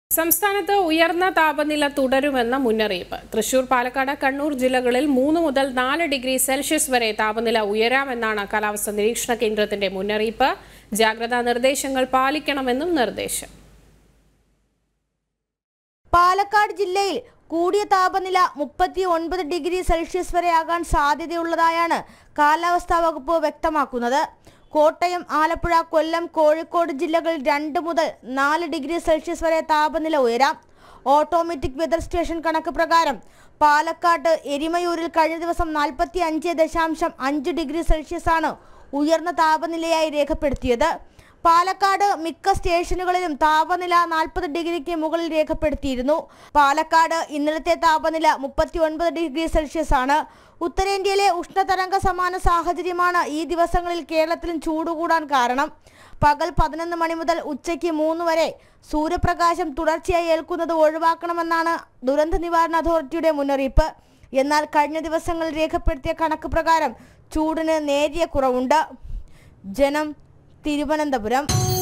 സംസ്ഥാനത്ത് ഉയർന്ന താപനില തുടരുമെന്ന മുന്നറിയിപ്പ് തൃശൂർ പാലക്കാട് കണ്ണൂർ ജില്ലകളിൽ മൂന്ന് മുതൽ നാല് ഡിഗ്രി സെൽഷ്യസ് വരെ താപനില ഉയരാമെന്നാണ് കാലാവസ്ഥാ നിരീക്ഷണ കേന്ദ്രത്തിന്റെ മുന്നറിയിപ്പ് ജാഗ്രതാ നിർദ്ദേശങ്ങൾ പാലിക്കണമെന്നും നിർദ്ദേശം പാലക്കാട് ജില്ലയിൽ കൂടിയ താപനില മുപ്പത്തി ഒൻപത് ഡിഗ്രി സെൽഷ്യസ് വരെ ആകാൻ സാധ്യതയുള്ളതായാണ് കാലാവസ്ഥാ വകുപ്പ് വ്യക്തമാക്കുന്നത് കോട്ടയം ആലപ്പുഴ കൊല്ലം കോഴിക്കോട് ജില്ലകളിൽ രണ്ട് മുതൽ നാല് ഡിഗ്രി സെൽഷ്യസ് വരെ താപനില ഉയരാം ഓട്ടോമാറ്റിക് വെതർ സ്റ്റേഷൻ കണക്ക് പ്രകാരം പാലക്കാട് എരിമയൂരിൽ കഴിഞ്ഞ ദിവസം നാൽപ്പത്തി അഞ്ച് ദശാംശം അഞ്ച് ഡിഗ്രി സെൽഷ്യസ് ആണ് ഉയർന്ന താപനിലയായി രേഖപ്പെടുത്തിയത് പാലക്കാട് മിക്ക സ്റ്റേഷനുകളിലും താപനില നാൽപ്പത് ഡിഗ്രിക്ക് മുകളിൽ രേഖപ്പെടുത്തിയിരുന്നു പാലക്കാട് ഇന്നലത്തെ താപനില മുപ്പത്തി ഒൻപത് ഡിഗ്രി സെൽഷ്യസ് ആണ് ഉത്തരേന്ത്യയിലെ ഉഷ്ണതരംഗ സമാന സാഹചര്യമാണ് ഈ ദിവസങ്ങളിൽ കേരളത്തിലും ചൂടുകൂടാൻ കാരണം പകൽ പതിനൊന്ന് മണി മുതൽ ഉച്ചയ്ക്ക് മൂന്ന് വരെ സൂര്യപ്രകാശം തുടർച്ചയായി ഏൽക്കുന്നത് ഒഴിവാക്കണമെന്നാണ് ദുരന്ത നിവാരണ അതോറിറ്റിയുടെ മുന്നറിയിപ്പ് എന്നാൽ കഴിഞ്ഞ ദിവസങ്ങളിൽ രേഖപ്പെടുത്തിയ കണക്ക് പ്രകാരം ചൂടിന് നേരിയ കുറവുണ്ട് ജനം തിരുവനന്തപുരം